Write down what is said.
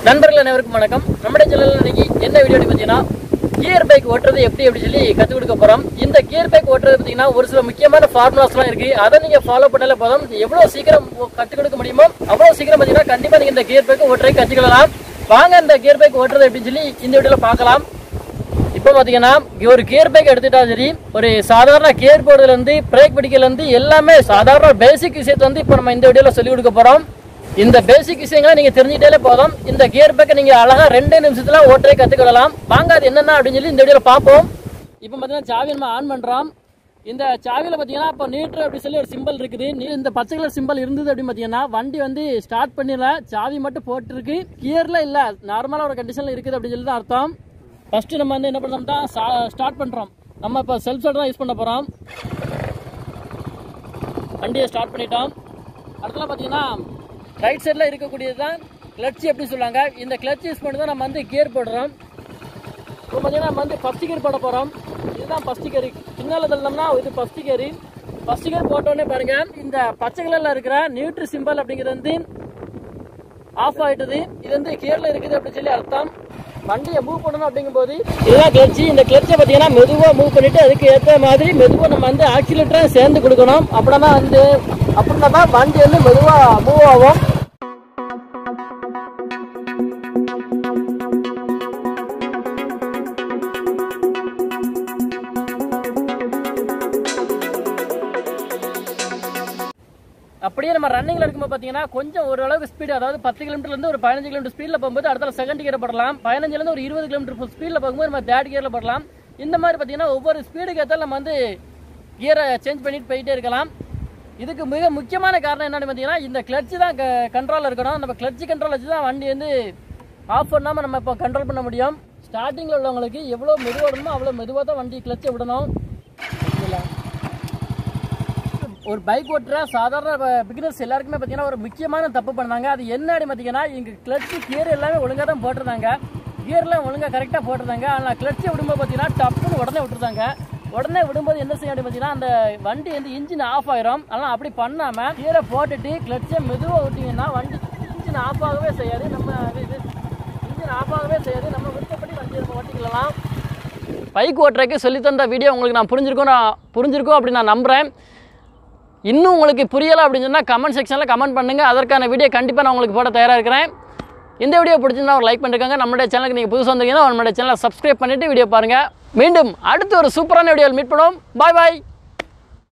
நண்பர்கள் அனைவருக்கும் வணக்கம் நம்முடைய சேனல்ல இன்னைக்கு என்ன வீடியோ பார்த்தீங்கன்னா கியர் பைக் ஓட்டுறது எப்படி அப்படி சொல்லி கற்றுக் கொடுக்க போறோம் இந்த கியர் பைக் ஓட்டுறது பார்த்தீங்கன்னா ஒரு சில முக்கியமான ஃபார்முலாஸ்லாம் இருக்கு அதை நீங்க ஃபாலோ பண்ணாலே போதும் எவ்வளவு சீக்கிரம் கற்றுக் கொடுக்க முடியுமோ அவ்வளவு சீக்கிரம் பார்த்தீங்கன்னா கண்டிப்பா நீங்க இந்த கியர் பைக் ஓட்டுறதை கற்றுக்கலாம் வாங்க இந்த கியர் பைக் ஓட்டுறது எப்படின்னு சொல்லி இந்த வீடியோல பார்க்கலாம் இப்போ பார்த்தீங்கன்னா ஒரு கியர் பைக் எடுத்துட்டா சரி ஒரு சாதாரண கியர் போடுறதுல இருந்து பிரேக் பிடிக்கல இருந்து எல்லாமே சாதாரண பேசிக் விஷயத்தை வந்து இப்போ நம்ம இந்த வீடியோல சொல்லி கொடுக்க போறோம் இந்த பேசிக் விஷயங்களை நீங்க தெரிஞ்சுக்கிட்டாலே போதும் இந்த கியர் பைக்கை நீங்க அழகா ரெண்டு நிமிஷத்துல ஓட்டரை கத்துக்கிடலாம் வாங்க அது என்னென்ன அப்படின்னு சொல்லி இந்த வீடியோல பார்ப்போம் இப்போ பார்த்தீங்கன்னா சாவி நம்ம ஆன் பண்றோம் இந்த சாவியில் பார்த்தீங்கன்னா இப்போ நீட்ரு அப்படி சொல்லி ஒரு சிம்பிள் இருக்குது நீ இந்த பச்சை கலர் சிம்பிள் இருந்தது அப்படின்னு பார்த்தீங்கன்னா வண்டி வந்து ஸ்டார்ட் பண்ணிடல சாவி மட்டும் போட்டிருக்கு கியர்ல இல்லை நார்மலாக ஒரு கண்டிஷனில் இருக்குது அப்படின்னு சொல்லி தான் அர்த்தம் ஃபர்ஸ்ட் நம்ம வந்து என்ன பண்ணோம்னா ஸ்டார்ட் பண்றோம் நம்ம இப்போ செல்ஃப் ஸ்டார்ட் தான் யூஸ் பண்ண போறோம் வண்டியை ஸ்டார்ட் பண்ணிட்டோம் அடுத்தல பார்த்தீங்கன்னா ரைட் சைடில் இருக்கக்கூடியது தான் கிளட்ச் எப்படி சொல்லுவாங்க இந்த கிளட்ச் யூஸ் பண்ணி தான் நம்ம வந்து கியர் போடுறோம் இப்போ பார்த்தீங்கன்னா நம்ம வந்து ஃபஸ்ட் கியர் போட போகிறோம் இதுதான் ஃபஸ்ட் கியர் பின்னால் தள்ளோம்னா இது ஃபஸ்ட் கியர் ஃபஸ்ட் கியர் போட்டோடனே பாருங்க இந்த பச்சை கலரில் இருக்கிற நியூட்ரி சிம்பிள் அப்படிங்கிறது வந்து ஆஃப் ஆயிட்டது இது வந்து கியர்ல இருக்குது அப்படின்னு சொல்லி அர்த்தம் வண்டியை மூவ் பண்ணணும் அப்படிங்கும்போது இதுதான் கிளட்சி இந்த கிளட்சை பார்த்தீங்கன்னா மெதுவாக மூவ் பண்ணிட்டு அதுக்கு ஏற்ற மாதிரி மெதுவாக நம்ம வந்து ஆக்சிலேட்டரை சேர்ந்து கொடுக்கணும் அப்படின்னா வந்து அப்படின்னா தான் வண்டி வந்து மெதுவாக மூவ் ஆகும் அப்படியே நம்ம ரன்னிங்ல இருக்கும்போது பார்த்தீங்கன்னா கொஞ்சம் ஓரளவுக்கு ஸ்பீடு அதாவது பத்து கிலோமீட்டர்ல இருந்து ஒரு பதினஞ்சு கிலோமீட்டர் ஸ்பீட்ல போகும்போது அடுத்த செகண்ட் கியர் படலாம் பதினஞ்சுல இருந்து ஒரு இருபது கிலோமீட்டர் ஸ்பீட்ல போகும்போது நம்ம தேர்ட் கியர்ல படலாம் இந்த மாதிரி பார்த்தீங்கன்னா ஒவ்வொரு ஸ்பீடுக்கு ஏற்ற நம்ம வந்து கியரை சேஞ்ச் பண்ணிட்டு போயிட்டே இருக்கலாம் இதுக்கு மிக முக்கியமான காரணம் என்னன்னு பார்த்தீங்கன்னா இந்த கிளட்ச் தான் கண்ட்ரோல் இருக்கணும் நம்ம கிளட்ச் கண்ட்ரோல் வச்சு தான் வண்டி வந்து ஆஃப் பண்ணாமல் நம்ம இப்போ கண்ட்ரோல் பண்ண முடியும் ஸ்டார்டிங்கில் உள்ளவங்களுக்கு எவ்வளோ மெதுவாக விடணுமோ அவ்வளோ மெதுவாக தான் வண்டி கிளச்சை விடணும் இல்லை ஒரு பைக் ஓட்டுற சாதாரண பிகினர்ஸ் எல்லாருக்குமே பார்த்தீங்கன்னா ஒரு முக்கியமான தப்பு பண்ணாங்க அது என்ன அப்படின்னு பார்த்தீங்கன்னா இங்கே கிளட்ச் கியர் எல்லாமே ஒழுங்காக தான் போட்டிருந்தாங்க கியர்லாம் ஒழுங்காக கரெக்டாக போட்டிருந்தாங்க ஆனால் கிளட்சை விடும்போது பார்த்தீங்கன்னா டப்புன்னு உடனே விட்டுருந்தாங்க உடனே விடும்போது என்ன செய்ய அப்படின்னு பார்த்தீங்கன்னா அந்த வண்டி வந்து இன்ஜின் ஆஃப் ஆயிரும் ஆனால் அப்படி பண்ணாமல் கியரை போட்டுட்டு கிளட்சை மெதுவாக விட்டீங்கன்னா வண்டி இன்ஜின் ஆஃப் ஆகவே செய்யாது நம்ம இது இன்ஜின் ஆஃப் ஆகவே செய்யாது நம்ம விருப்பப்படி வண்டியை நம்ம ஓட்டிக்கலாம் பைக் ஓட்டுறதுக்கு சொல்லி தந்த வீடியோ உங்களுக்கு நான் புரிஞ்சிருக்கும் நான் புரிஞ்சிருக்கும் அப்படின்னு நான் நம்புகிறேன் இன்னும் உங்களுக்கு புரியலை அப்படின்னு சொன்னால் கமெண்ட் செக்ஷனில் கமெண்ட் பண்ணுங்கள் அதற்கான வீடியோ கண்டிப்பாக நான் உங்களுக்கு போட தயாராக இருக்கிறேன் இந்த வீடியோ பிடிச்சிருந்தா ஒரு லைக் பண்ணிருக்காங்க நம்மளுடைய சேனலுக்கு நீங்கள் புதுசாக வந்தீங்கன்னா நம்மளுடைய சேனலை சப்ஸ்கிரைப் பண்ணிவிட்டு வீடியோ பாருங்கள் மீண்டும் அடுத்து ஒரு சூப்பரான வீடியோவில் மீட் பண்ணுவோம் பாய் பாய்